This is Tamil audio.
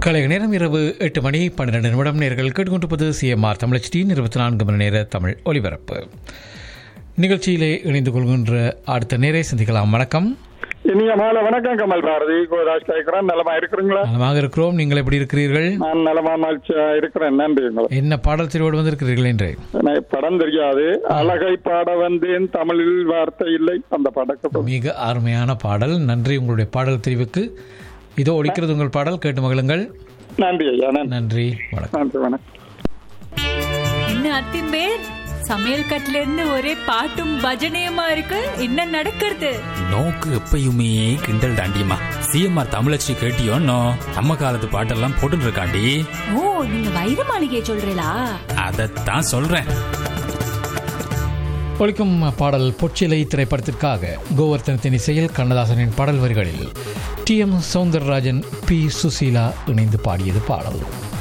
கலைய நேரம் இரவு எட்டு மணி பன்னிரண்டு நிமிடம் நேர்கள் கேட்டுக்கொண்டிருப்பது சிஎம்ஆர் தமிழச்சியின் இருபத்தி நான்கு மணி நேர தமிழ் ஒலிபரப்பு நிகழ்ச்சியிலே இணைந்து கொள்கின்ற அடுத்த நேரை சந்திக்கலாம் வணக்கம் இனிய மாலை வணக்கம் கமல் பாரதி கோதாஸ் கேட்கிறேன் நலமா இருக்கிறீங்களா நலமாக இருக்கிறோம் நீங்கள் எப்படி இருக்கிறீர்கள் நான் நலமா மகிழ்ச்சியா இருக்கிறேன் நன்றி உங்களுக்கு என்ன பாடல் தெரிவோடு வந்திருக்கிறீர்கள் என்று எனக்கு படம் தெரியாது அழகை பாட வந்தேன் தமிழில் வார்த்தை இல்லை அந்த படத்தை மிக அருமையான பாடல் நன்றி உங்களுடைய பாடல் தெரிவுக்கு இதோ ஒழிக்கிறது உங்கள் பாடல் கேட்டு மகிழுங்கள் நன்றி ஐயா நன்றி நன்றி வணக்கம் நன்றி வணக்கம் என்ன அத்திம்பேர் சமையல் கட்டுல இருந்து ஒரே பாட்டும் பஜனையுமா இருக்கு என்ன நடக்கிறது நோக்கு எப்பயுமே கிண்டல் தாண்டியம்மா சிஎம்ஆர் தமிழச்சி கேட்டியோன்னோ நம்ம காலத்து பாட்டெல்லாம் போட்டுட்டு இருக்காண்டி ஓ நீங்க வைர மாளிகை சொல்றீங்களா அதைத்தான் சொல்றேன் ஒழிக்கும் பாடல் பொச்சிலை திரைப்படத்திற்காக கோவர்த்தனத்தின் இசையில் கண்ணதாசனின் பாடல் வரிகளில் T M Soundararajan P Susheela இணைந்து பாடியது பாடல்